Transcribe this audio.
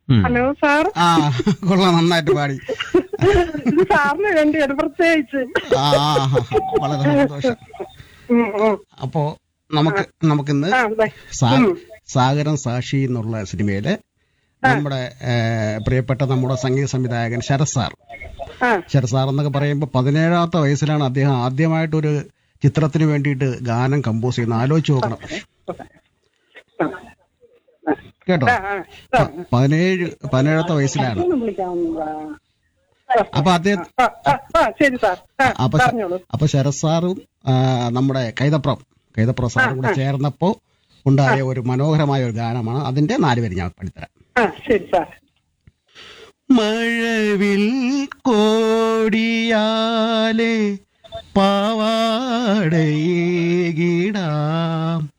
ഉം. Hello sir ആ കൊള്ളാം നന്നായിട്ട് പാടി ഇത് സാറിന് വേണ്ടിയാണ് പ്രത്യേകിച്ച് ആ ആ, ആ, വളരെ സന്തോഷം ഉം, ഉം. അപ്പോ നമുക്ക് നമുക്കിന്ന് ആ, ദേ. സാ- സാഗരം സാക്ഷി എന്നുള്ള സിനിമയിലെ നമ്മുടെ ഏ, പ്രിയപ്പെട്ട നമ്മുടെ സംഗീത സംവിധായകൻ ശരത് സാർ ആ ശരത് സാർ എന്നൊക്കെ പറയുമ്പോൾ പതിനേഴാമത്തെ വയസ്സിലാണ് അദ്ദേഹം ആദ്യമായിട്ടൊരു ചിത്രത്തിന് വേണ്ടിയിട്ട് ഗാനം കമ്പോസ് ചെയ്യുന്നത് ആലോചിച്ച് നോക്കണം കേട്ടോ ആ, ആ, ആ. പ- പതിനേഴ് പതിനേഴാമത്തെ വയസ്സിലാണ് ഒന്ന് വിളിക്കാവുന്നതാ. അപ്പൊ അദ്ദേഹം ആ, ആ, ആ, ശരി സാർ ആ, അപ്പൊ ശ- പറഞ്ഞോളൂ അപ്പൊ ശരത് സാറും ആ, നമ്മുടെ കൈതപ്രം കൈതപ്രം സാറും കൂടെ ചേർന്നപ്പോ ഉണ്ടായ ഒരു മനോഹരമായ ഒരു ഗാനമാണ് അതിന്റെ നാല് പേര് ഞാൻ പഠിത്തരാം ആ ശരി സാർ മഴവിൽ കോടിയാലെ പാവാടയേകിടാം